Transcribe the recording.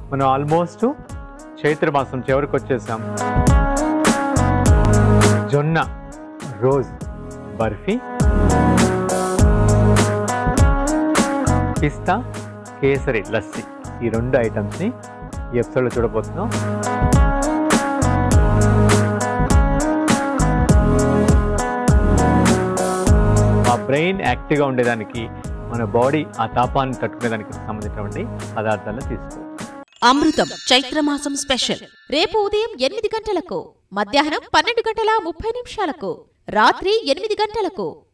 మనం ఆల్మోస్ట్ చైత్ర మాసం చివరికి వచ్చేసాం జొన్న రోజ్ బర్ఫీ పిస్తా కేసరి లస్సీ ఈ రెండు ఐటమ్స్ని ఈ ఎపిసోడ్లో చూడబోతున్నాం మా బ్రెయిన్ యాక్టివ్గా ఉండేదానికి మన బాడీ ఆ తాపాన్ని తట్టుకునేదానికి సంబంధించినటువంటి పదార్థాలను తీసుకోవాలి అమృతం చైత్రమాసం స్పెషల్ రేపు ఉదయం ఎనిమిది గంటలకు మధ్యాహ్నం పన్నెండు గంటల ముప్పై నిమిషాలకు రాత్రి ఎనిమిది గంటలకు